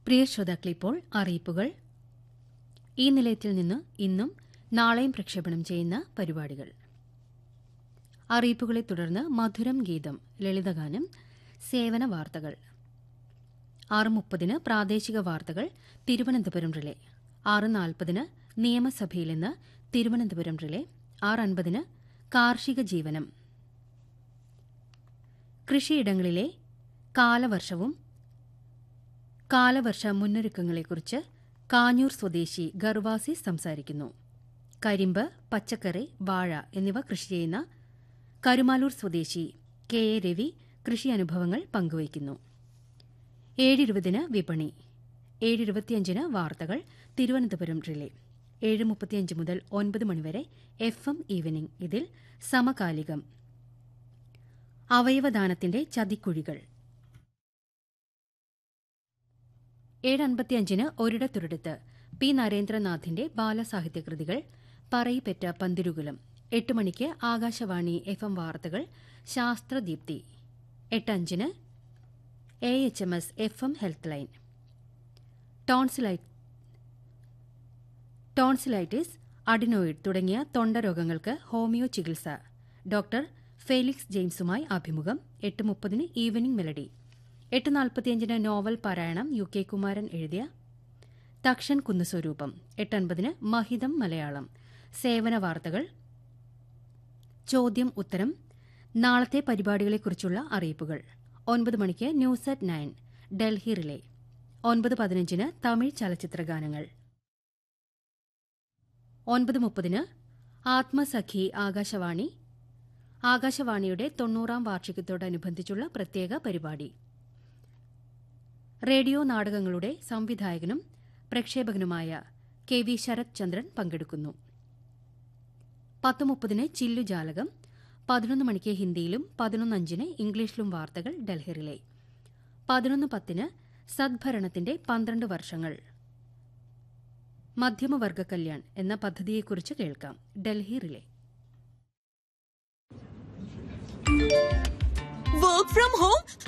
പ്രിയ ശ്രോതാക്കളെ ഇപ്പോൾ അറിയിപ്പുകൾ ഈ നിലയത്തിൽ നിന്ന് ഇന്നും നാളെയും പ്രക്ഷേപണം ചെയ്യുന്ന പരിപാടികൾ അറിയിപ്പുകളെ തുടർന്ന് മധുരം ഗീതം ലളിതഗാനം സേവന വാർത്തകൾ ആറ് മുപ്പതിന് പ്രാദേശിക വാർത്തകൾ തിരുവനന്തപുരം റിലേ ആറ് നാൽപ്പതിന് നിയമസഭയിൽ നിന്ന് തിരുവനന്തപുരം റിലേ ആറ് അൻപതിന് കാർഷിക ജീവനം കൃഷിയിടങ്ങളിലെ കാലവർഷവും കാലവർഷ മുന്നൊരുക്കങ്ങളെക്കുറിച്ച് കാഞ്ഞൂർ സ്വദേശി ഗർവാസി സംസാരിക്കുന്നു കരിമ്പ് പച്ചക്കറി വാഴ എന്നിവ കൃഷി ചെയ്യുന്ന കരുമാലൂർ സ്വദേശി കെ എ രവി കൃഷി അനുഭവങ്ങൾ പങ്കുവയ്ക്കുന്നു ഏഴിരുപതിന് വിപണി ഏഴിരുപത്തിയഞ്ചിന് വാർത്തകൾ തിരുവനന്തപുരം റിലേ ഏഴ് മുപ്പത്തിയഞ്ച് മുതൽ ഒൻപത് മണിവരെ എഫ് എം ഈവനിംഗ് ഇതിൽ സമകാലികം അവയവദാനത്തിന്റെ ചതിക്കുഴികൾ ഏഴ് അൻപത്തിയഞ്ചിന് ഒരിടത്തൊരിടത്ത് പി നരേന്ദ്രനാഥിന്റെ ബാലസാഹിത്യകൃതികൾ പറയിപ്പെറ്റ പന്തിരുകുലം എട്ട് മണിക്ക് ആകാശവാണി എഫ് എം വാർത്തകൾ ശാസ്ത്രദീപ്തി എട്ട് അഞ്ചിന് A H M S F M health line ടോൺസിലൈ ടോൺസിലൈറ്റിസ് അഡിനോയിഡ് തുടങ്ങിയ തൊണ്ടരോഗങ്ങൾക്ക് ഹോമിയോ ചികിത്സ ഡോക്ടർ ഫെലിക്സ് ജെയിംസുമായി അഭിമുഖം എട്ട് മുപ്പതിന് ഈവനിംഗ് മെലഡി എട്ട് നാൽപ്പത്തിയഞ്ചിന് നോവൽ പാരായണം യു കെ കുമാരൻ എഴുതിയ തക്ഷൻ കുന്നുസ്വരൂപം എട്ടൻപതിന് മഹിതം മലയാളം സേവന വാർത്തകൾ ചോദ്യം ഉത്തരം നാളത്തെ പരിപാടികളെക്കുറിച്ചുള്ള അറിയിപ്പുകൾ ഒൻപത് മണിക്ക് news at nine Delhi relay ഒൻപത് പതിനഞ്ചിന് തമിഴ് ചലച്ചിത്ര ഗാനങ്ങൾ ഒൻപത് മുപ്പതിന് ആത്മസഖി ആകാശവാണി ആകാശവാണിയുടെ തൊണ്ണൂറാം വാർഷികത്തോടനുബന്ധിച്ചുള്ള പ്രത്യേക പരിപാടി റേഡിയോ നാടകങ്ങളുടെ സംവിധായകനും പ്രക്ഷേപകനുമായ കെ വി ശരത് ചന്ദ്രൻ പങ്കെടുക്കുന്നു പത്ത് മുപ്പതിന് ചില്ലുജാലകം പതിനൊന്ന് മണിക്ക് ഹിന്ദിയിലും പതിനൊന്നഞ്ചിന് ഇംഗ്ലീഷിലും വാർത്തകൾ ഡൽഹിറിലെ പതിനൊന്ന് പത്തിന് സദ്ഭരണത്തിന്റെ പന്ത്രണ്ട് വർഷങ്ങൾ മധ്യമവർഗ കല്യാൺ എന്ന പദ്ധതിയെക്കുറിച്ച് കേൾക്കാം Delhi relay work from home